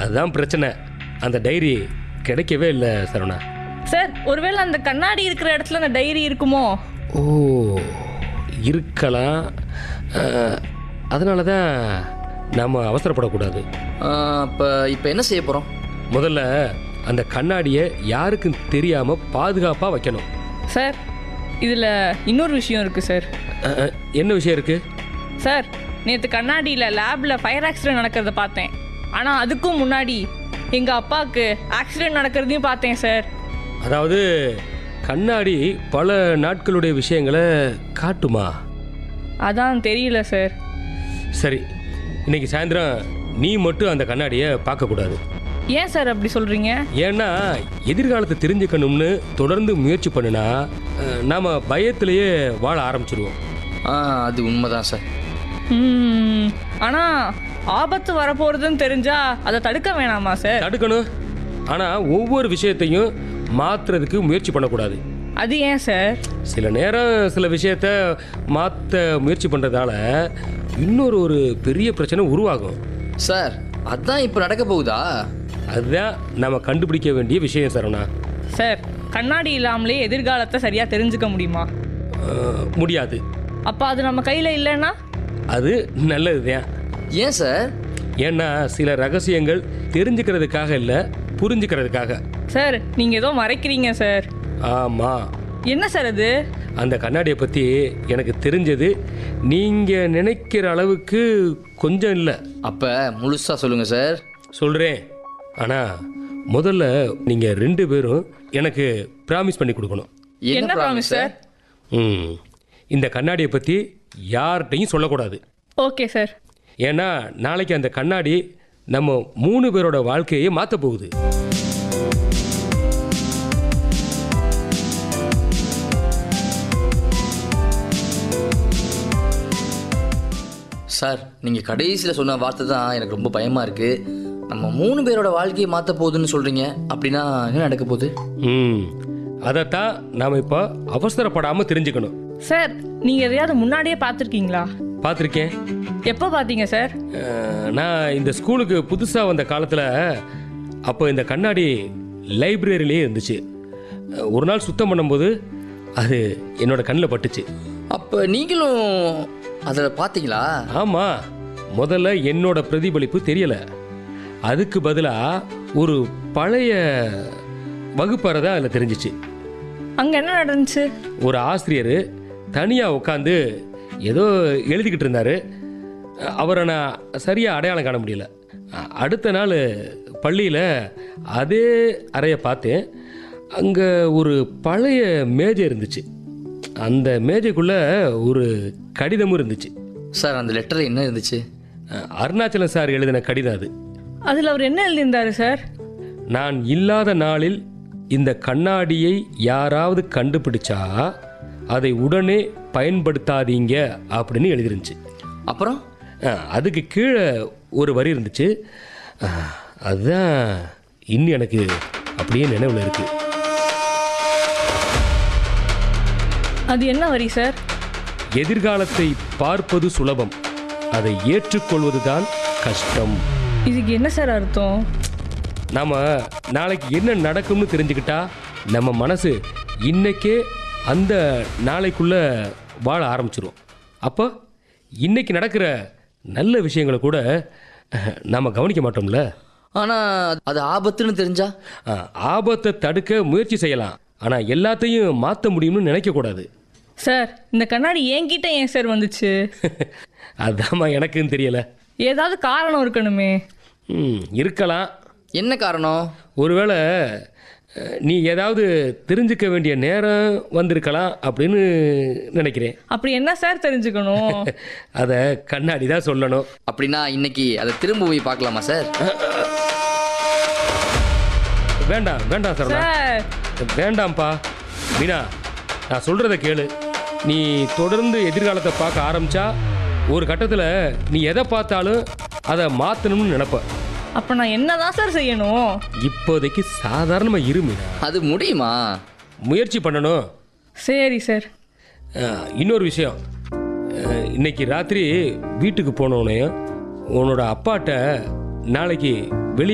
அதுதான் பிரச்சனை அந்த டைரி கிடைக்கவே இல்லை சரவணா சார் ஒருவேளை அந்த கண்ணாடி இருக்கிற இடத்துல அந்த டைரி இருக்குமோ ஓ இருக்கலாம் அதனால தான் நாம் அவசரப்படக்கூடாது அப்போ இப்போ என்ன செய்ய போகிறோம் முதல்ல அந்த கண்ணாடியை யாருக்கும் தெரியாமல் பாதுகாப்பாக வைக்கணும் சார் இதில் இன்னொரு விஷயம் இருக்குது சார் அஹ், அஹ், என்ன விஷயம் இருக்குது சார் நேற்று கண்ணாடியில் லேபில் ஃபயர் ஆக்சிடென்ட் நடக்கிறத பார்த்தேன் ஆனால் அதுக்கும் முன்னாடி எங்கள் அப்பாவுக்கு ஆக்சிடென்ட் நடக்கிறதையும் பார்த்தேன் சார் அதாவது கண்ணாடி பல நாட்களுடைய விஷயங்களை காட்டுமா அதான் தெரியல சார் சரி இன்னைக்கு சாயந்தரம் நீ மட்டும் அந்த கண்ணாடியை பார்க்கக்கூடாது ஏன் சார் அப்படி சொல்கிறீங்க ஏன்னா எதிர்காலத்தை தெரிஞ்சுக்கணும்னு தொடர்ந்து முயற்சி பண்ணுனா அஹ், நாம பயத்திலேயே வாழ ஆரம்பிச்சிருவோம் ஆ அது உண்மைதான் சார் ம், ஆனால் ஆபத்து வரப்போகிறதுன்னு தெரிஞ்சா அதை தடுக்க வேணாமா சார் தடுக்கணும் ஆனால் ஒவ்வொரு விஷயத்தையும் மாற்றுறதுக்கு முயற்சி பண்ணக்கூடாது அது ஏன் சார் சில நேரம் சில விஷயத்த மாற்ற முயற்சி பண்ணுறதால இன்னொரு ஒரு பெரிய பிரச்சனை உருவாகும் சார் அதான் இப்போ நடக்க போகுதா அதுதான் நம்ம கண்டுபிடிக்க வேண்டிய விஷயம் சரவணா சார் கண்ணாடி இல்லாமலே எதிர்காலத்தை சரியாக தெரிஞ்சுக்க முடியுமா அஹ், முடியாது அப்போ அது நம்ம கையில் இல்லைன்னா அது நல்லது தான் ஏன் சார் ஏன்னா சில ரகசியங்கள் தெரிஞ்சுக்கிறதுக்காக இல்லை புரிஞ்சுக்கிறதுக்காக சார் நீங்கள் ஏதோ மறைக்கிறீங்க சார் ஆமாம் என்ன சார் அது அந்த கண்ணாடியை பற்றி எனக்கு தெரிஞ்சது நீங்கள் நினைக்கிற அளவுக்கு கொஞ்சம் இல்லை அப்போ முழுசாக சொல்லுங்கள் சார் சொல்கிறேன் ஆனால் முதல்ல நீங்கள் ரெண்டு பேரும் எனக்கு ப்ராமிஸ் பண்ணி கொடுக்கணும் என்ன ப்ராமிஸ் சார் ம் இந்த கண்ணாடியை பற்றி யார்கிட்டையும் சொல்லக்கூடாது ஓகே சார் ஏன்னா நாளைக்கு அந்த கண்ணாடி நம்ம மூணு பேரோட வாழ்க்கையை மாற்ற போகுது சார் நீங்கள் கடைசியில் சொன்ன வார்த்தை தான் எனக்கு ரொம்ப பயமாக இருக்குது நம்ம மூணு பேரோட வாழ்க்கையை மாற்ற போகுதுன்னு சொல்கிறீங்க அப்படின்னா என்ன நடக்க போகுது ம் அதைத்தான் நாம் இப்போ அவசரப்படாமல் தெரிஞ்சுக்கணும் சார் நீங்கள் எதையாவது முன்னாடியே பார்த்துருக்கீங்களா பார்த்துருக்கேன் எப்போ பார்த்தீங்க சார் அஹ், நான் இந்த ஸ்கூலுக்கு புதுசாக வந்த காலத்தில் அப்போ இந்த கண்ணாடி லைப்ரரியிலே இருந்துச்சு அஹ், ஒரு நாள் சுத்தம் பண்ணும்போது அது என்னோட கண்ணில் பட்டுச்சு அப்போ நீங்களும் அதில் பார்த்தீங்களா ஆமாம் முதல்ல என்னோட பிரதிபலிப்பு தெரியலை அதுக்கு பதிலாக ஒரு பழைய வகுப்பறை தான் அதில் தெரிஞ்சிச்சு அங்கே என்ன நடந்துச்சு ஒரு ஆசிரியர் தனியாக உட்காந்து ஏதோ எழுதிக்கிட்டு இருந்தார் அவரை நான் சரியாக அடையாளம் காண முடியல அ- அடுத்த நாள் பள்ளியில் அதே அறையை பார்த்தேன் அங்கே ஒரு பழைய மேஜை இருந்துச்சு அந்த மேஜைக்குள்ளே ஒரு கடிதமும் இருந்துச்சு சார் அந்த லெட்டரில் என்ன இருந்துச்சு அ, அருணாச்சலம் சார் எழுதின கடிதம் அது அதில் அவர் என்ன எழுதியிருந்தாரு சார் நான் இல்லாத நாளில் இந்த கண்ணாடியை யாராவது கண்டுபிடிச்சா அதை உடனே பயன்படுத்தாதீங்க அப்படின்னு எழுதிருந்துச்சு அப்புறம் அஹ், அதுக்கு கீழே ஒரு வரி இருந்துச்சு அஹ், அதுதான் இன்னும் எனக்கு அப்படியே நினைவில் இருக்கு அது என்ன வரி சார் எதிர்காலத்தை பார்ப்பது சுலபம் அதை ஏற்றுக்கொள்வதுதான் கஷ்டம் இதுக்கு என்ன சார் அர்த்தம் நாம் நாளைக்கு என்ன நடக்கும்னு தெரிஞ்சுக்கிட்டா நம்ம மனசு இன்னைக்கே அந்த நாளைக்குள்ள வாழ ஆரம்பிச்சிரும் அப்போ இன்னைக்கு நடக்கிற நல்ல விஷயங்களை கூட நாம் கவனிக்க மாட்டோம்ல ஆனால் அது ஆபத்துன்னு தெரிஞ்சா அஹ், ஆபத்தை தடுக்க முயற்சி செய்யலாம் ஆனால் எல்லாத்தையும் மாற்ற முடியும்னு நினைக்கக்கூடாது சார் இந்த கண்ணாடி என்கிட்ட ஏன் சார் வந்துச்சு அதாம்மா எனக்கும் தெரியலை ஏதாவது காரணம் இருக்கணுமே ம் இருக்கலாம் என்ன காரணம் ஒருவேளை அஹ், நீ ஏதாவது தெரிஞ்சுக்க வேண்டிய நேரம் வந்திருக்கலாம் அப்படின்னு நினைக்கிறேன் அப்படி என்ன சார் தெரிஞ்சுக்கணும் அதை கண்ணாடி தான் சொல்லணும் அப்படின்னா இன்னைக்கு அதை திரும்ப போய் பார்க்கலாமா சார் வேண்டாம் வேண்டாம் சரவணா சார் வேண்டாம்ப்பா மீனா நான் சொல்கிறத கேளு நீ தொடர்ந்து எதிர்காலத்தை பார்க்க ஆரம்பிச்சா ஒரு கட்டத்தில் நீ எதை பார்த்தாலும் அதை மாற்றணும்னு நினைப்ப அப்போ நான் என்னதான் சார் செய்யணும் இப்போதைக்கு சாதாரணமாக இரு மீனா அது முடியுமா முயற்சி பண்ணணும் சரி சார் அஹ், இன்னொரு விஷயம் அஹ், இன்னைக்கு ராத்திரி வீட்டுக்கு போனோடனே உன்னோட அப்பாட்ட நாளைக்கு